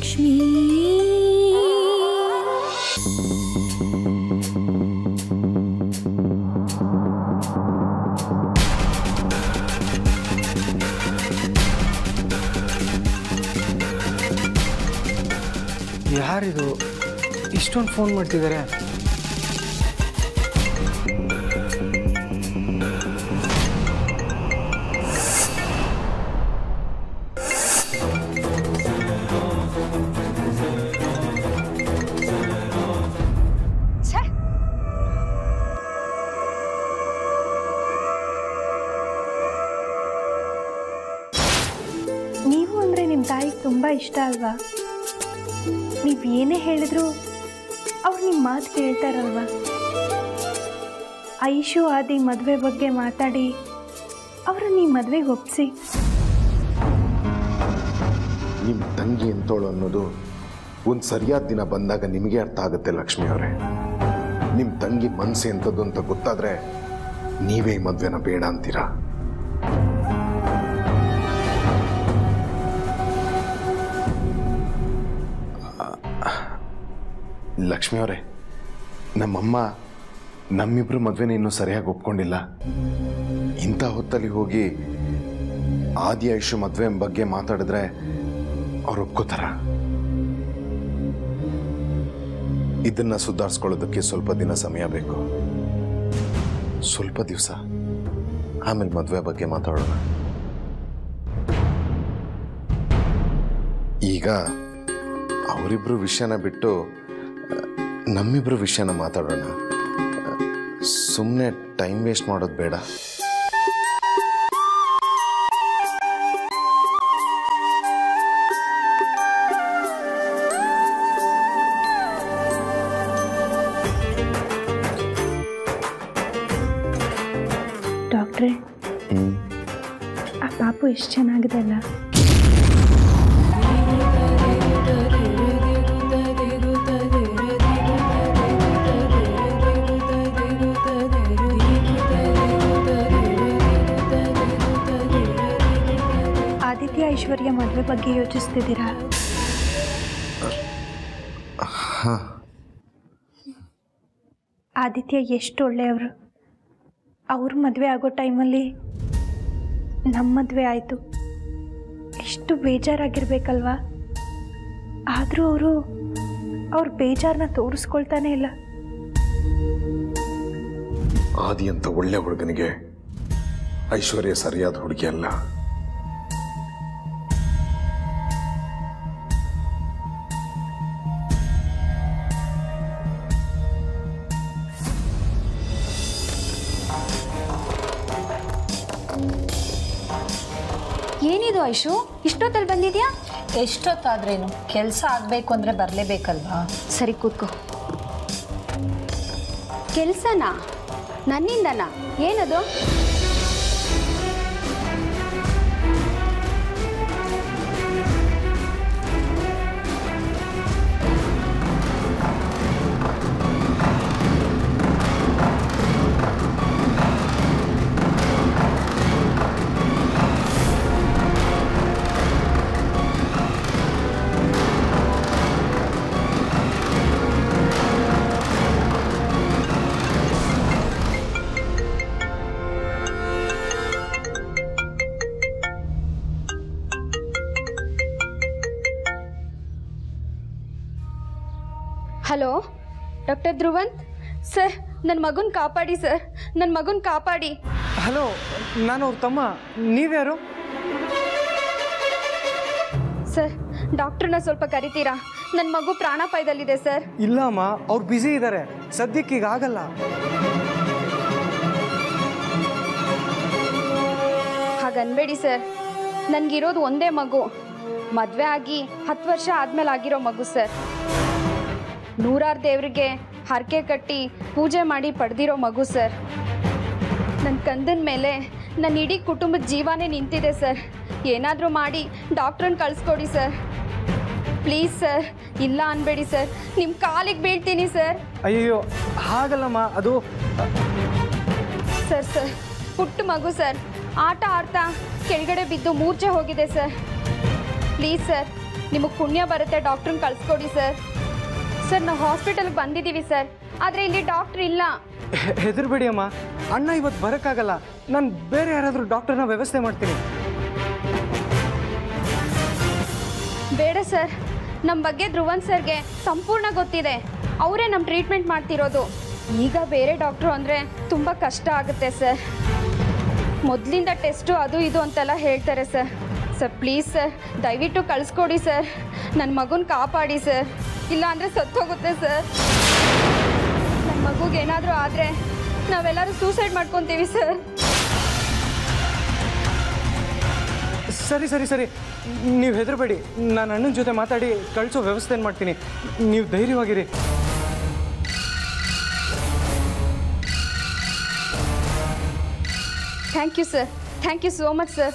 ಲಕ್ಷ್ಮೀ ಯಾರಿದು ಇಷ್ಟೊಂದು ಫೋನ್ ಮಾಡ್ತಿದ್ದಾರೆ ನೀವು ಅಂದರೆ ನಿಮ್ಮ ತಾಯಿಗೆ ತುಂಬ ಇಷ್ಟ ಅಲ್ವಾ ನೀವು ಏನೇ ಹೇಳಿದ್ರು ಅವ್ರು ನಿಮ್ಮ ಮಾತು ಕೇಳ್ತಾರಲ್ವಾ ಐಶು ಆದಿ ಮದುವೆ ಬಗ್ಗೆ ಮಾತಾಡಿ ಅವರು ನಿಮ್ಮ ಮದುವೆಗೆ ಒಪ್ಪಿಸಿ ನಿಮ್ಮ ತಂಗಿ ಎಂತೋಳು ಅನ್ನೋದು ಒಂದು ಸರಿಯಾದ ದಿನ ಬಂದಾಗ ನಿಮಗೆ ಅರ್ಥ ಆಗುತ್ತೆ ಲಕ್ಷ್ಮಿ ಅವರೇ ನಿಮ್ಮ ತಂಗಿ ಮನಸ್ಸು ಎಂಥದ್ದು ಅಂತ ಗೊತ್ತಾದ್ರೆ ನೀವೇ ಈ ಮದುವೆನ ಬೇಡ ಅಂತೀರಾ ಲಕ್ಷ್ಮಿ ಅವರೇ ನಮ್ಮಮ್ಮ ನಮ್ಮಿಬ್ರು ಮದುವೆನ ಇನ್ನೂ ಸರಿಯಾಗಿ ಒಪ್ಕೊಂಡಿಲ್ಲ ಇಂಥ ಹೊತ್ತಲ್ಲಿ ಹೋಗಿ ಆದಿ ಆಯುಷು ಮದುವೆ ಬಗ್ಗೆ ಮಾತಾಡಿದ್ರೆ ಅವ್ರು ಒಪ್ಕೋತಾರ ಇದನ್ನ ಸುಧಾರಿಸ್ಕೊಳ್ಳೋದಕ್ಕೆ ಸ್ವಲ್ಪ ದಿನ ಸಮಯ ಬೇಕು ಸ್ವಲ್ಪ ದಿವಸ ಆಮೇಲೆ ಮದುವೆ ಬಗ್ಗೆ ಮಾತಾಡೋಣ ಈಗ ಅವರಿಬ್ರು ವಿಷಯನ ಬಿಟ್ಟು ಆ, ನಮ್ಮಿಬ್ರು ವಿಷಯನ ಮಾತಾಡೋಣ ಸುಮ್ಮನೆ ಟೈಮ್ ವೇಸ್ಟ್ ಮಾಡೋದು ಬೇಡ ಡಾಕ್ಟ್ರೇ ಆ ಪಾಪು ಎಷ್ಟು ಚೆನ್ನಾಗಿದೆ ಅಲ್ಲ ಆದಿತ್ಯ ಐಶ್ವರ್ಯ ಮದುವೆ ಬಗ್ಗೆ ಯೋಚಿಸ್ತಿದ್ದೀರಾ ಆದಿತ್ಯ ಎಷ್ಟು ಒಳ್ಳೆಯವರು ಅವ್ರ ಮದುವೆ ಆಗೋ ಟೈಮಲ್ಲಿ ನಮ್ಮ ಮದುವೆ ಆಯಿತು ಎಷ್ಟು ಬೇಜಾರಾಗಿರ್ಬೇಕಲ್ವಾ ಆದರೂ ಅವರು ಅವ್ರ ಬೇಜಾರನ್ನ ತೋರಿಸ್ಕೊಳ್ತಾನೆ ಇಲ್ಲ ಆದಿ ಅಂತ ಒಳ್ಳೆ ಹುಡುಗನಿಗೆ ಐಶ್ವರ್ಯ ಸರಿಯಾದ ಹುಡುಗಿ ಅಲ್ಲ ಏನಿದು ಐಶು ಇಷ್ಟೊತ್ತಲ್ಲಿ ಬಂದಿದ್ಯಾ ಎಷ್ಟೊತ್ತಾದ್ರೇನು ಕೆಲಸ ಆಗಬೇಕು ಅಂದರೆ ಬರಲೇಬೇಕಲ್ವಾ ಸರಿ ಕೂತ್ಕೋ ಕೆಲ್ಸನಾ ನನ್ನಿಂದನಾ ಏನದು ಹಲೋ ಡಾಕ್ಟರ್ ಧ್ರುವಂತ್ ಸರ್ ನನ್ನ ಮಗುನ ಕಾಪಾಡಿ ಸರ್ ನನ್ನ ಮಗುನ ಕಾಪಾಡಿ ಹಲೋ ನಾನು ಅವ್ರ ತಮ್ಮ ನೀವ್ಯಾರು ಸರ್ ಡಾಕ್ಟ್ರನ್ನ ಸ್ವಲ್ಪ ಕರಿತೀರಾ ನನ್ನ ಮಗು ಪ್ರಾಣಾಪಾಯದಲ್ಲಿದೆ ಸರ್ ಇಲ್ಲ ಅಮ್ಮ ಅವ್ರು ಬ್ಯುಸಿ ಇದ್ದಾರೆ ಸದ್ಯಕ್ಕೆ ಈಗ ಆಗಲ್ಲ ಹಾಗನ್ಬೇಡಿ ಸರ್ ನನಗಿರೋದು ಒಂದೇ ಮಗು ಮದುವೆ ಆಗಿ ಹತ್ತು ವರ್ಷ ಆದಮೇಲೆ ಆಗಿರೋ ಮಗು ಸರ್ ನೂರಾರು ದೇವರಿಗೆ ಹರಕೆ ಕಟ್ಟಿ ಪೂಜೆ ಮಾಡಿ ಪಡೆದಿರೋ ಮಗು ಸರ್ ನನ್ನ ಕಂದನ ಮೇಲೆ ನನ್ನ ಇಡೀ ಕುಟುಂಬದ ಜೀವನೇ ನಿಂತಿದೆ ಸರ್ ಏನಾದರೂ ಮಾಡಿ ಡಾಕ್ಟ್ರನ್ನ ಕಳಿಸ್ಕೊಡಿ ಸರ್ ಪ್ಲೀಸ್ ಸರ್ ಇಲ್ಲ ಅನ್ಬೇಡಿ ಸರ್ ನಿಮ್ಮ ಕಾಲಿಗೆ ಬೀಳ್ತೀನಿ ಸರ್ ಅಯ್ಯೋ ಹಾಗಲ್ಲಮ್ಮ ಅದು ಸರ್ ಸರ್ ಪುಟ್ಟ ಮಗು ಸರ್ ಆಟ ಆಡ್ತಾ ಕೆಳಗಡೆ ಬಿದ್ದು ಮೂರ್ಛೆ ಹೋಗಿದೆ ಸರ್ ಪ್ಲೀಸ್ ಸರ್ ನಿಮಗೆ ಪುಣ್ಯ ಬರುತ್ತೆ ಡಾಕ್ಟ್ರನ್ನ ಕಳಿಸ್ಕೊಡಿ ಸರ್ ಸರ್ ನಾವು ಹಾಸ್ಪಿಟಲ್ಗೆ ಬಂದಿದ್ದೀವಿ ಸರ್ ಆದರೆ ಇಲ್ಲಿ ಡಾಕ್ಟ್ರ್ ಇಲ್ಲ ಹೆದರ್ಬೇಡಿ ಅಮ್ಮ ಅಣ್ಣ ಇವತ್ತು ಬರೋಕ್ಕಾಗಲ್ಲ ನಾನು ಬೇರೆ ಯಾರಾದರೂ ಡಾಕ್ಟರ್ನ ವ್ಯವಸ್ಥೆ ಮಾಡ್ತೀನಿ ಬೇಡ ಸರ್ ನಮ್ಮ ಬಗ್ಗೆ ಧ್ರುವನ್ ಸರ್ಗೆ ಸಂಪೂರ್ಣ ಗೊತ್ತಿದೆ ಅವರೇ ನಮ್ಮ ಟ್ರೀಟ್ಮೆಂಟ್ ಮಾಡ್ತಿರೋದು ಈಗ ಬೇರೆ ಡಾಕ್ಟ್ರು ಅಂದರೆ ತುಂಬ ಕಷ್ಟ ಆಗುತ್ತೆ ಸರ್ ಮೊದಲಿಂದ ಟೆಸ್ಟು ಅದು ಇದು ಅಂತೆಲ್ಲ ಹೇಳ್ತಾರೆ ಸರ್ ಸರ್ ಪ್ಲೀಸ್ ಸರ್ ದಯವಿಟ್ಟು ಕಳಿಸ್ಕೊಡಿ ಸರ್ ನನ್ನ ಮಗುನ ಕಾಪಾಡಿ ಸರ್ ಇಲ್ಲ ಅಂದರೆ ಸತ್ತೋಗುತ್ತೆ ಸರ್ ನನ್ನ ಮಗುಗೆ ಏನಾದರೂ ಆದರೆ ನಾವೆಲ್ಲರೂ ಸೂಸೈಡ್ ಮಾಡ್ಕೊತೀವಿ ಸರ್ ಸರಿ ಸರಿ ಸರಿ ನೀವು ಹೆದರಬೇಡಿ ನಾನು ಅಣ್ಣನ ಜೊತೆ ಮಾತಾಡಿ ಕಳಿಸೋ ವ್ಯವಸ್ಥೆ ಮಾಡ್ತೀನಿ ನೀವು ಧೈರ್ಯವಾಗಿರಿ thank you sir thank you so much sir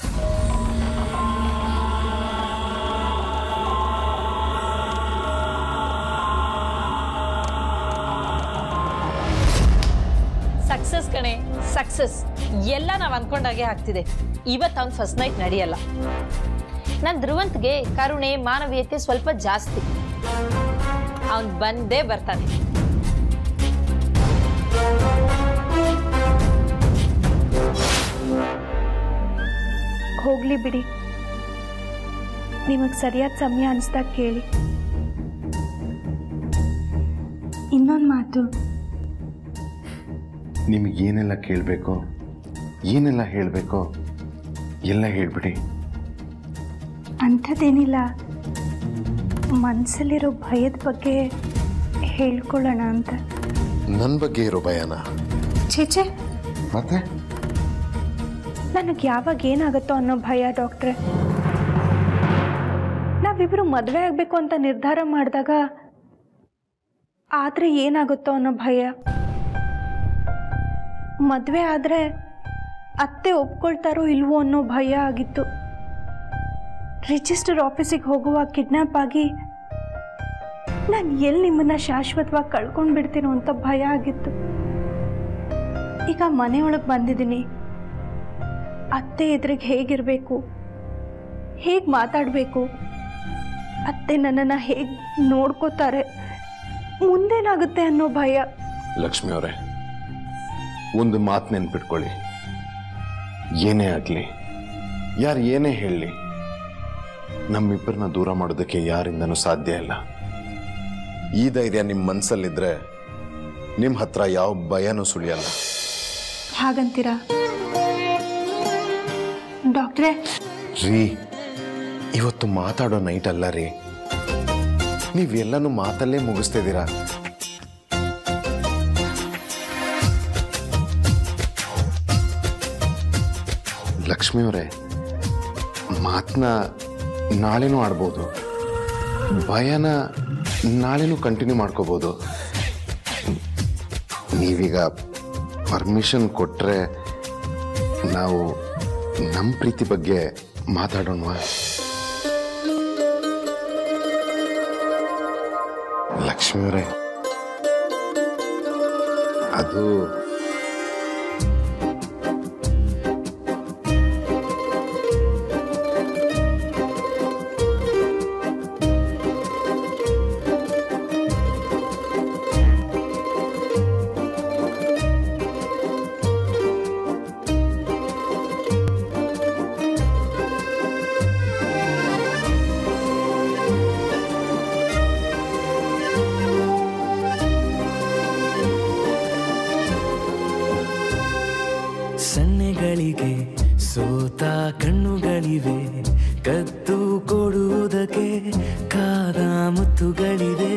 success ಕಣೆ ಸಕ್ಸಸ್ ಎಲ್ಲ ನಾವು ಅಂದ್ಕೊಂಡಾಗೆ ಆಗ್ತಿದೆ ಇವತ್ತು ಅವ್ನು ಫಸ್ಟ್ ನೈಟ್ ನಡೆಯಲ್ಲ ನನ್ನ ಧ್ರುವಂತ್ಗೆ ಕರುಣೆ ಮಾನವೀಯತೆ ಸ್ವಲ್ಪ ಜಾಸ್ತಿ ಅವನು ಬಂದೇ ಬರ್ತಾನೆ ಹೋಗಲಿ ಬಿಡಿ ನಿಮಗೆ ಸರಿಯಾದ ಸಮಯ ಅನಿಸ್ದಾಗ ಕೇಳಿ ಇನ್ನೊಂದು ಮಾತು ನಿಮಗೆ ಏನೆಲ್ಲ ಕೇಳಬೇಕೋ ಏನೆಲ್ಲ ಹೇಳಬೇಕೋ ಎಲ್ಲ ಹೇಳ್ಬಿಡಿ ಅಂಥದ್ದೇನಿಲ್ಲ ಮನಸ್ಸಲ್ಲಿರೋ ಭಯದ ಬಗ್ಗೆ ಹೇಳ್ಕೊಳ್ಳೋಣ ಅಂತ ನನ್ನ ಬಗ್ಗೆ ಇರೋ ಭಯನ ಛೇಚೆ ಮತ್ತೆ ನನಗೆ ಯಾವಾಗ ಏನಾಗುತ್ತೋ ಅನ್ನೋ ಭಯ ಡಾಕ್ಟ್ರೆ ನಾವಿಬ್ಬರು ಮದುವೆ ಆಗಬೇಕು ಅಂತ ನಿರ್ಧಾರ ಮಾಡಿದಾಗ ಆದರೆ ಏನಾಗುತ್ತೋ ಅನ್ನೋ ಭಯ ಮದುವೆ ಆದರೆ ಅತ್ತೆ ಒಪ್ಕೊಳ್ತಾರೋ ಇಲ್ವೋ ಅನ್ನೋ ಭಯ ಆಗಿತ್ತು ರಿಜಿಸ್ಟರ್ ಆಫೀಸಿಗೆ ಹೋಗುವಾಗ ಕಿಡ್ನಾಪ್ ಆಗಿ ನಾನು ಎಲ್ಲಿ ನಿಮ್ಮನ್ನ ಶಾಶ್ವತವಾಗಿ ಕಳ್ಕೊಂಡು ಬಿಡ್ತೀನೋ ಅಂತ ಭಯ ಆಗಿತ್ತು ಈಗ ಮನೆಯೊಳಗೆ ಬಂದಿದ್ದೀನಿ ಅತ್ತೆ ಎದುರಿಗೆ ಹೇಗಿರಬೇಕು ಹೇಗೆ ಮಾತಾಡಬೇಕು ಅತ್ತೆ ನನ್ನನ್ನು ಹೇಗೆ ನೋಡ್ಕೋತಾರೆ ಮುಂದೇನಾಗುತ್ತೆ ಅನ್ನೋ ಭಯ ಲಕ್ಷ್ಮಿ ಅವರೇ ಒಂದು ಮಾತು ನೆನ್ಪಿಟ್ಕೊಳ್ಳಿ ಏನೇ ಆಗಲಿ ಯಾರು ಏನೇ ಹೇಳಲಿ ನಮ್ಮಿಬ್ಬರನ್ನ ದೂರ ಮಾಡೋದಕ್ಕೆ ಯಾರಿಂದನೂ ಸಾಧ್ಯ ಇಲ್ಲ ಈ ಧೈರ್ಯ ನಿಮ್ಮ ಮನಸ್ಸಲ್ಲಿದ್ರೆ ನಿಮ್ಮ ಹತ್ರ ಯಾವ ಭಯನೂ ಸುಳಿಯಲ್ಲ ಹಾಗಂತೀರಾ ಡಾಕ್ಟ್ರೇ ರೀ ಇವತ್ತು ಮಾತಾಡೋ ನೈಟ್ ಅಲ್ಲ ರೀ ನೀವೆಲ್ಲನೂ ಮಾತಲ್ಲೇ ಮುಗಿಸ್ತಿದ್ದೀರಾ ಲಕ್ಷ್ಮಿ ಅವರೇ ಮಾತನ್ನ ನಾಳೆನೂ ಆಡ್ಬೋದು ಭಯನ ನಾಳೆನೂ ಕಂಟಿನ್ಯೂ ಮಾಡ್ಕೋಬೋದು ನೀವೀಗ ಪರ್ಮಿಷನ್ ಕೊಟ್ಟರೆ ನಾವು ನಮ್ಮ ಪ್ರೀತಿ ಬಗ್ಗೆ ಮಾತಾಡೋಣವಾ ಲಕ್ಷ್ಮಿಯವರೇ ಅದು ಸನ್ನೆಗಳಿಗೆ ಸೋತ ಕಣ್ಣುಗಳಿವೆ ಕದ್ದು ಕೊಡುವುದಕ್ಕೆ ಕಾದ ಮುತ್ತುಗಳಿವೆ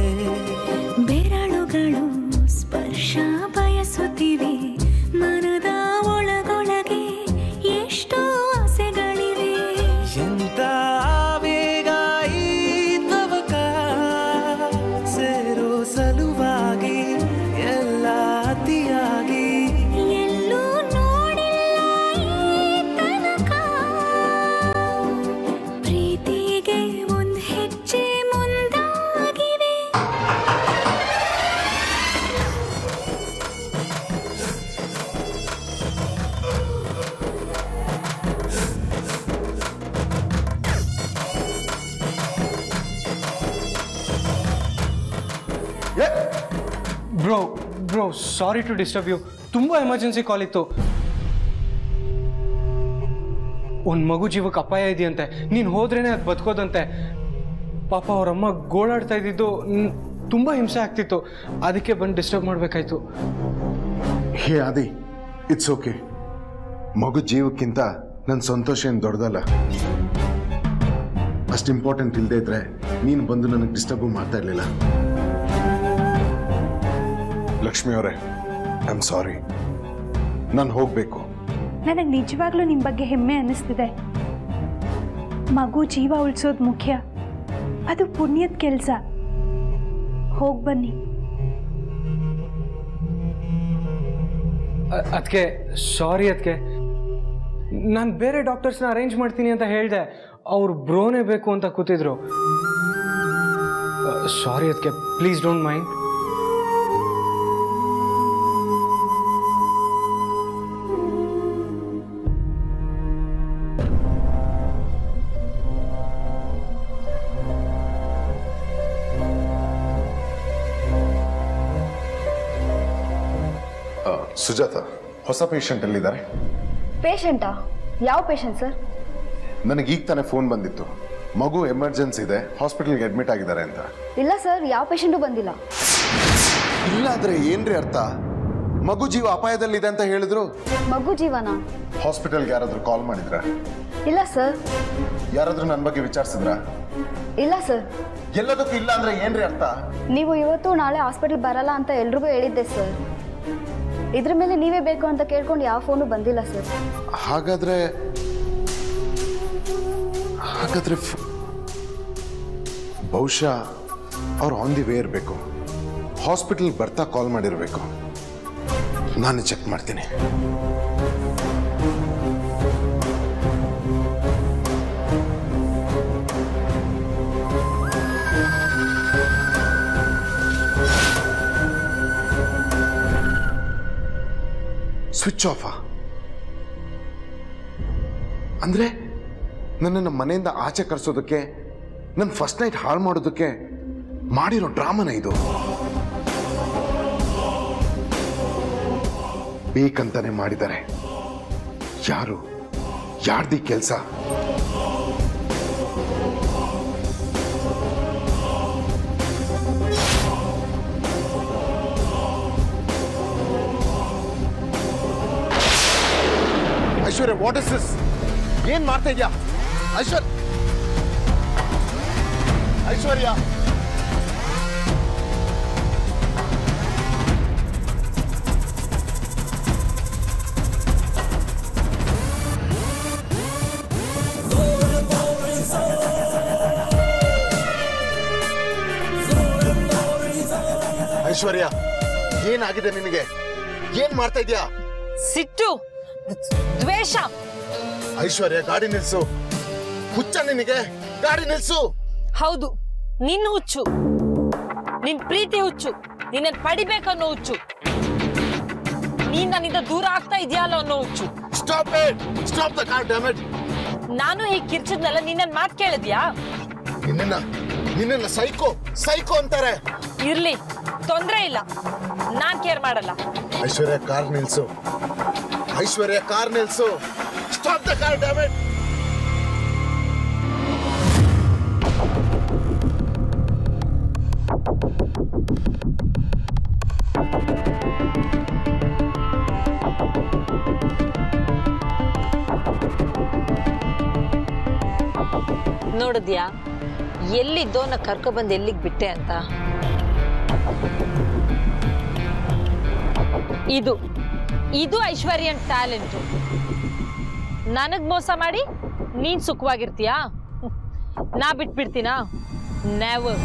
ಬೆರಳುಗಳು ಸ್ಪರ್ಶ ಬಯಸುತ್ತಿವೆ ಮನದ ಒಳಗೊಳಗೆ ಎಷ್ಟೋ ಆಸೆಗಳಿವೆ ಎಂತ ಆವೇಗ ಈ ತವಕ ಸೇರೋ ಸಲುವಾಗಿ ಎಲ್ಲ ಅತಿಯಾಗಿ ಎಲ್ಲೂ ನೋಡಿಲ್ಲ ಈ ತನಕ ಪ್ರೀತಿಗೆ ಒಂದ್ ಹೆಜ್ಜೆ ಮುಂದಾಗಿವೆ ಸಾರಿ ಟು ಡಿಸ್ಟರ್ಬ್ ಯು ತುಂಬ ಎಮರ್ಜೆನ್ಸಿ ಕಾಲ್ ಇತ್ತು ಒಂದು ಮಗು ಜೀವಕ್ಕೆ ಅಪಾಯ ಇದೆಯಂತೆ ನೀನು ಹೋದ್ರೇನೆ ಅದು ಬದುಕೋದಂತೆ ಪಾಪ ಅವರಮ್ಮ ಗೋಳಾಡ್ತಾ ಇದ್ದಿದ್ದು ನ್- ತುಂಬ ಹಿಂಸೆ ಆಗ್ತಿತ್ತು ಅದಕ್ಕೆ ಬಂದು ಡಿಸ್ಟರ್ಬ್ ಮಾಡಬೇಕಾಯ್ತು ಹೇ ಆದಿ ಇಟ್ಸ್ ಓಕೆ ಮಗು ಜೀವಕ್ಕಿಂತ ನನ್ನ ಸಂತೋಷ ಏನು ದೊಡ್ಡದಲ್ಲ ಅಷ್ಟು ಇಂಪಾರ್ಟೆಂಟ್ ಇಲ್ಲದೆ ಇದ್ರೆ ನೀನು ಬಂದು ನನಗೆ ಡಿಸ್ಟರ್ಬ್ ಮಾಡ್ತಾ ಇರಲಿಲ್ಲ ಲಕ್ಷ್ಮಿ ಅವರೇ ಐ ಆಮ್ ಸಾರಿ ನಾನು ಹೋಗಬೇಕು ನನಗೆ ನಿಜವಾಗ್ಲೂ ನಿಮ್ಮ ಬಗ್ಗೆ ಹೆಮ್ಮೆ ಅನ್ನಿಸ್ತಿದೆ ಮಗು ಜೀವ ಉಳಿಸೋದು ಮುಖ್ಯ ಅದು ಪುಣ್ಯದ ಕೆಲಸ ಹೋಗಿ ಬನ್ನಿ ಅದಕ್ಕೆ ಸಾರಿ ಅದಕ್ಕೆ ನಾನು ಬೇರೆ ಡಾಕ್ಟರ್ಸ್ನ ಅರೇಂಜ್ ಮಾಡ್ತೀನಿ ಅಂತ ಹೇಳಿದೆ ಅವ್ರು ಬ್ರೋನೇ ಬೇಕು ಅಂತ ಕೂತಿದ್ರು ಸಾರಿ ಅದಕ್ಕೆ ಪ್ಲೀಸ್ ಡೋಂಟ್ ಮೈಂಡ್ ಸುಜಾತ ಹೊಸ ಪೇಷಂಟ್ ಎಲ್ಲಿದ್ದಾರೆ ಪೇಷಂಟಾ ಯಾವ ಪೇಷಂಟ್ ಸರ್ ನನಗೆ ಈಗ ತಾನೇ ಫೋನ್ ಬಂದಿತ್ತು ಮಗು ಎಮರ್ಜೆನ್ಸಿ ಇದೆ ಹಾಸ್ಪಿಟಲ್ಗೆ ಅಡ್ಮಿಟ್ ಆಗಿದ್ದಾರೆ ಅಂತ ಇಲ್ಲ ಸರ್ ಯಾವ ಪೇಷಂಟು ಬಂದಿಲ್ಲ ಇಲ್ಲ ಆದ್ರೆ ಏನ್ರಿ ಅರ್ಥ ಮಗು ಜೀವ ಅಪಾಯದಲ್ಲಿದೆ ಅಂತ ಹೇಳಿದ್ರು ಮಗು ಜೀವನ ಹಾಸ್ಪಿಟಲ್ಗೆ ಯಾರಾದ್ರೂ ಕಾಲ್ ಮಾಡಿದ್ರ ಇಲ್ಲ ಸರ್ ಯಾರಾದ್ರೂ ನನ್ನ ಬಗ್ಗೆ ವಿಚಾರಿಸಿದ್ರ ಇಲ್ಲ ಸರ್ ಎಲ್ಲದಕ್ಕೂ ಇಲ್ಲ ಅಂದ್ರೆ ಏನ್ರಿ ಅರ್ಥ ನೀವು ಇವತ್ತು ನಾಳೆ ಹಾಸ್ಪಿಟಲ್ ಬರಲ್ಲ ಅಂತ ಎಲ್ರಿಗೂ ಹೇಳಿದ್ದೆ ಸರ್ ಇದ್ರ ಮೇಲೆ ನೀವೇ ಬೇಕು ಅಂತ ಕೇಳ್ಕೊಂಡು ಯಾವ ಫೋನು ಬಂದಿಲ್ಲ ಸರ್ ಹಾಗಾದ್ರೆ ಹಾಗಾದ್ರೆ ಫ್- ಬಹುಶಃ ಅವ್ರು ಆನ್ ದಿ ವೇ ಇರಬೇಕು ಹಾಸ್ಪಿಟಲ್ ಬರ್ತಾ ಕಾಲ್ ಮಾಡಿರಬೇಕು ನಾನು ಚೆಕ್ ಮಾಡ್ತೀನಿ ಸ್ವಿಚ್ ಆಫಾ ಅಂದ್ರೆ ನನ್ನನ್ನು ಮನೆಯಿಂದ ಆಚೆ ಕರೆಸೋದಕ್ಕೆ ನನ್ನ ಫಸ್ಟ್ ನೈಟ್ ಹಾಳು ಮಾಡೋದಕ್ಕೆ ಮಾಡಿರೋ ಡ್ರಾಮನ ಇದು ಬೇಕಂತಾನೆ ಮಾಡಿದ್ದಾರೆ ಯಾರು ಯಾರ್ದಿ ಕೆಲಸ ಐಶ್ವರ್ಯ ವಾಟ್ ಇಸ್ ದಿಸ್ ಏನ್ ಮಾಡ್ತಾ ಇದ್ಯಾ ಐಶ್ವರ್ಯ ಐಶ್ವರ್ಯ ಐಶ್ವರ್ಯ ಏನಾಗಿದೆ ನಿನಗೆ ಏನ್ ಮಾಡ್ತಾ ಇದ್ಯಾ ಸಿಟ್ಟು ದ್ವೇಷ ಐಶ್ವರ್ಯ ಗಾಡಿ ನಿಲ್ಸು ಹುಚ್ಚ ನಿನಗೆ ಗಾಡಿ ನಿಲ್ಸು ಹೌದು ನಿನ್ನ ಹುಚ್ಚು ನಿನ್ ಪ್ರೀತಿ ಹುಚ್ಚು ನಿನ್ನ ಪಡಿಬೇಕನ್ನೋ ಹುಚ್ಚು ನೀನ್ ನನ್ನಿಂದ ದೂರ ಆಗ್ತಾ ಇದೆಯಲ್ಲ ಅನ್ನೋ ಹುಚ್ಚು stop it stop the car damage ನಾನು ಹೀಗೆ ಕಿರ್ಚಿದ್ನಲ್ಲ ನಿನ್ನ ಮಾತು ಕೇಳಿದ್ಯಾ ನಿನ್ನ ನಿನ್ನ ಸೈಕೋ ಸೈಕೋ ಅಂತಾರೆ ಇರ್ಲಿ ತೊಂದ್ರೆ ಇಲ್ಲ ನಾನ್ ಕೇರ್ ಮಾಡಲ್ಲ ಐಶ್ವರ್ಯ ಕಾರ್ ನಿಲ್ಸು ಐಶ್ವರ್ಯ ಕಾರ್ ನಿಲ್ಸು ಸ್ಟಾಪ್ ದ ಕಾರ್ ಡ್ಯಾಮೇಜ್ ನೋಡಿದ್ಯಾ ಎಲ್ಲಿದ್ದೋ ನಾ ಕರ್ಕೊಬಂದು ಎಲ್ಲಿಗೆ ಬಿಟ್ಟೆ ಅಂತ ಇದು ಇದು ಐಶ್ವರ್ಯನ್ ಟ್ಯಾಲೆಂಟು ನನಗ್ ಮೋಸ ಮಾಡಿ ನೀನ್ ಸುಖವಾಗಿರ್ತೀಯಾ ನಾ ಬಿಟ್ಬಿಡ್ತೀನಾ ನೆವರ್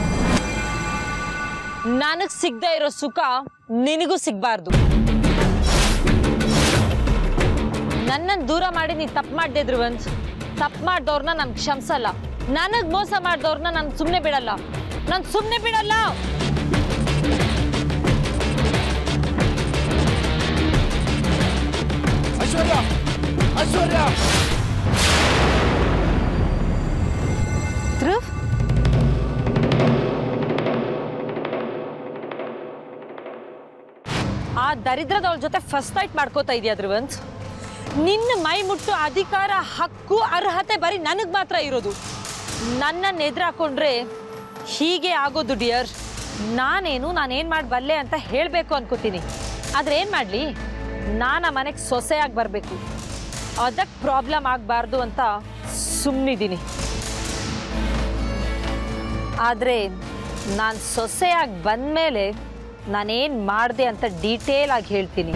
ನನಗ್ ಸಿಗದೆ ಇರೋ ಸುಖ ನಿನಗೂ ಸಿಗ್ಬಾರ್ದು ನನ್ನನ್ನು ದೂರ ಮಾಡಿ ನೀ ತಪ್ಪು ಮಾಡಿದೆ ಧ್ರುವಂತ್ ತಪ್ಪು ಮಾಡ್ದವ್ರನ್ನ ನಾನು ಕ್ಷಮಿಸಲ್ಲ ನನಗ್ ಮೋಸ ಮಾಡ್ದವ್ರನ್ನ ನಾನು ಸುಮ್ಮನೆ ಬಿಡಲ್ಲ ನಾನು ಸುಮ್ಮನೆ ಬಿಡಲ್ಲ ಐಶ್ವರ್ಯ ಐಶ್ವರ್ಯ ಧ್ರುವ್ ದರಿದ್ರದವಳ ಜೊತೆ ಫಸ್ಟ್ ನೈಟ್ ಮಾಡ್ಕೋತಾ ಇದೆಯಾ ಧ್ರುವಂತ್ ನಿನ್ನ ಮೈ ಮುಟ್ಟು ಅಧಿಕಾರ ಹಕ್ಕು ಅರ್ಹತೆ ಬರೀ ನನಗೆ ಮಾತ್ರ ಇರೋದು ನನ್ನನ್ನು ಎದುರಾಕೊಂಡ್ರೆ ಹೀಗೆ ಆಗೋದು ಡಿಯರ್ ನಾನೇನು ನಾನೇನು ಮಾಡಬಲ್ಲೆ ಅಂತ ಹೇಳಬೇಕು ಅನ್ಕೋತೀನಿ ಆದರೆ ಏನು ಮಾಡಲಿ ನಾನು ಆ ಮನೆಗೆ ಸೊಸೆಯಾಗಿ ಬರಬೇಕು ಅದಕ್ಕೆ ಪ್ರಾಬ್ಲಮ್ ಆಗಬಾರ್ದು ಅಂತ ಸುಮ್ಮನಿದ್ದೀನಿ ಆದರೆ ನಾನು ಸೊಸೆಯಾಗಿ ಬಂದಮೇಲೆ ನಾನೇನು ಮಾಡಿದೆ ಅಂತ ಡೀಟೇಲ್ ಆಗಿ ಹೇಳ್ತೀನಿ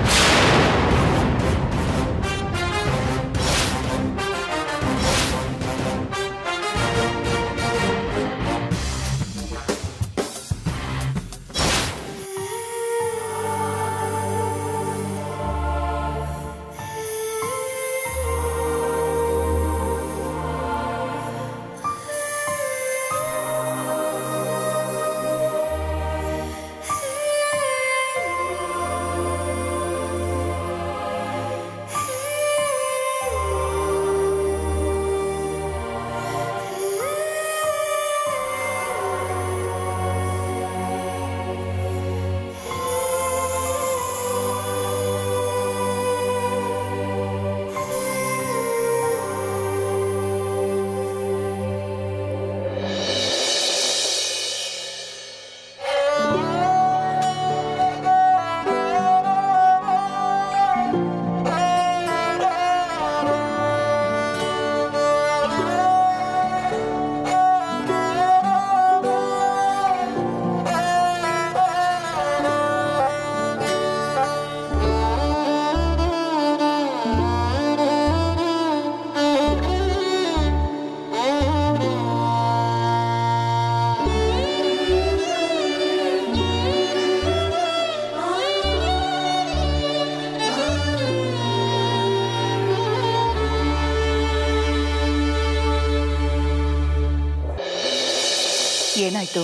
ಏನಾಯ್ತು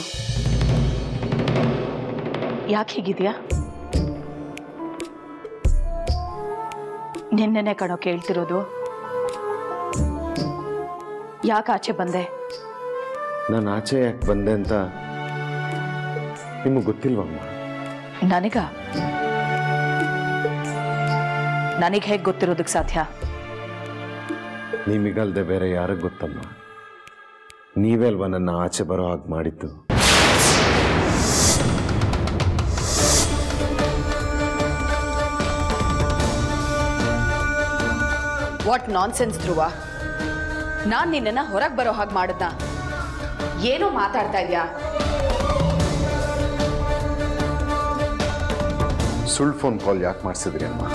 ಯಾಕೆ ಹೀಗಿದ್ಯಾ ನಿನ್ನೆನೆ ಕಣೋ ಕೇಳ್ತಿರೋದು ಯಾಕೆ ಆಚೆ ಬಂದೆ ನಾನು ಆಚೆ ಯಾಕೆ ಬಂದೆ ಅಂತ ನಿಮಗೆ ಗೊತ್ತಿಲ್ವಮ್ಮ ನನಗ ನನಗೆ ಹೇಗೆ ಗೊತ್ತಿರೋದಕ್ಕೆ ಸಾಧ್ಯ ನಿಮಗಲ್ದೆ ಬೇರೆ ಯಾರಿಗೆ ಗೊತ್ತಮ್ಮ ನೀವೇ ಅಲ್ವಾ ನನ್ನ ಆಚೆ ಬರೋ ಹಾಗೆ ಮಾಡಿದ್ದು ವಾಟ್ ನಾನ್ ಸೆನ್ಸ್ ಧ್ರುವ ನಾನ್ ನಿನ್ನನ್ನ ಹೊರಗೆ ಬರೋ ಹಾಗೆ ಮಾಡದ್ನ ಏನೋ ಮಾತಾಡ್ತಾ ಇದ್ಯಾ ಸುಳ್ಳು ಫೋನ್ ಕಾಲ್ ಯಾಕೆ ಮಾಡಿಸಿದ್ರಿ ಅಮ್ಮ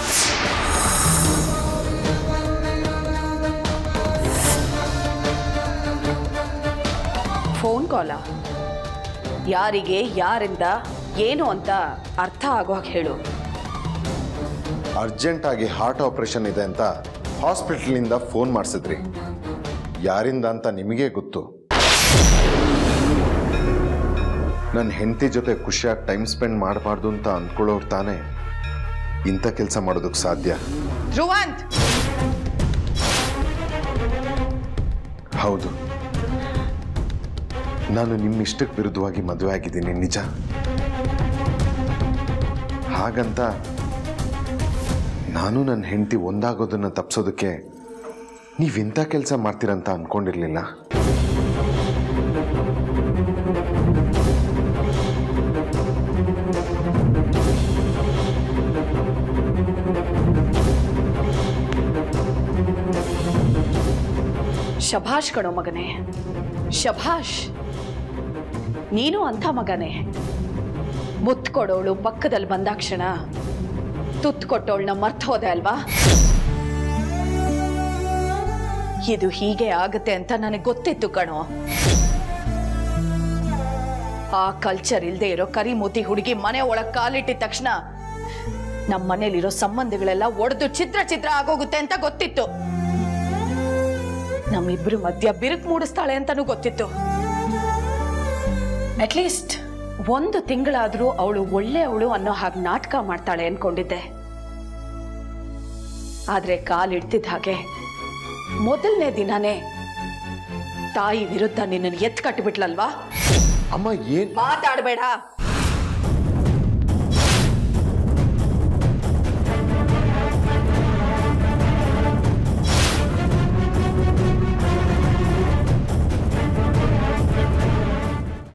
ಫೋನ್ ಕಾಲ ಯಾರಿಗೆ ಯಾರಿಂದ ಏನು ಅಂತ ಅರ್ಥ ಆಗೋ ಹಾಗೆ ಹೇಳು ಅರ್ಜೆಂಟಾಗಿ ಹಾರ್ಟ್ ಆಪರೇಷನ್ ಇದೆ ಅಂತ ಹಾಸ್ಪಿಟ್ಲಿಂದ ಫೋನ್ ಮಾಡಿಸಿದ್ರಿ ಯಾರಿಂದ ಅಂತ ನಿಮಗೇ ಗೊತ್ತು ನನ್ನ ಹೆಂಡತಿ ಜೊತೆ ಖುಷಿಯಾಗಿ ಟೈಮ್ ಸ್ಪೆಂಡ್ ಮಾಡಬಾರ್ದು ಅಂತ ಅಂದ್ಕೊಳ್ಳೋರು ತಾನೇ ಇಂಥ ಕೆಲಸ ಮಾಡೋದಕ್ಕೆ ಸಾಧ್ಯ ಧ್ರುವಂತ್ ಹೌದು ನಾನು ನಿಮ್ಮ ಇಷ್ಟಕ್ಕೆ ವಿರುದ್ಧವಾಗಿ ಮದುವೆ ಆಗಿದ್ದೀನಿ ನಿಜ ಹಾಗಂತ ನಾನು ನನ್ನ ಹೆಂಡತಿ ಒಂದಾಗೋದನ್ನ ತಪ್ಸೋದಕ್ಕೆ ನೀವಿಂಥ ಕೆಲಸ ಮಾಡ್ತೀರಂತ ಅನ್ಕೊಂಡಿರ್ಲಿಲ್ಲ ಶಭಾಷ್ ಕಣೋ ಮಗನೇ ಶಭಾಷ್ ನೀನು ಅಂಥ ಮಗನೇ ಮುತ್ತು ಕೊಡೋಳು ಪಕ್ಕದಲ್ಲಿ ಬಂದಾಕ್ಷಣ ತುತ್ತು ಕೊಟ್ಟೋಳ್ನ ಮರ್ತು ಹೋದೆ ಅಲ್ವಾ ಇದು ಹೀಗೆ ಆಗುತ್ತೆ ಅಂತ ನನಗೆ ಗೊತ್ತಿತ್ತು ಕಣೋ ಆ ಕಲ್ಚರ್ ಇಲ್ದೇ ಇರೋ ಕರಿಮೂತಿ ಹುಡುಗಿ ಮನೆ ಒಳಗ್ ಕಾಲಿಟ್ಟಿದ ತಕ್ಷಣ ನಮ್ಮ ಮನೇಲಿರೋ ಸಂಬಂಧಗಳೆಲ್ಲ ಒಡೆದು ಚಿತ್ರ ಚಿತ್ರ ಆಗೋಗುತ್ತೆ ಅಂತ ಗೊತ್ತಿತ್ತು ನಮ್ಮಿಬ್ರು ಮಧ್ಯ ಬಿರುಕು ಮೂಡಿಸ್ತಾಳೆ ಅಂತಾನೂ ಗೊತ್ತಿತ್ತು ಅಟ್ಲೀಸ್ಟ್ ಒಂದು ತಿಂಗಳಾದ್ರೂ ಅವಳು ಒಳ್ಳೆ ಅವಳು ಅನ್ನೋ ಹಾಗೆ ನಾಟಕ ಮಾಡ್ತಾಳೆ ಅನ್ಕೊಂಡಿದ್ದೆ ಆದ್ರೆ ಕಾಲಿಡ್ತಿದ್ದ ಹಾಗೆ ಮೊದಲನೇ ದಿನನೇ ತಾಯಿ ವಿರುದ್ಧ ನಿನ್ನನ್ನು ಎತ್ ಕಟ್ಟಿಬಿಟ್ಲಲ್ವಾ ಅಮ್ಮ ಏನ್ ಮಾತಾಡಬೇಡ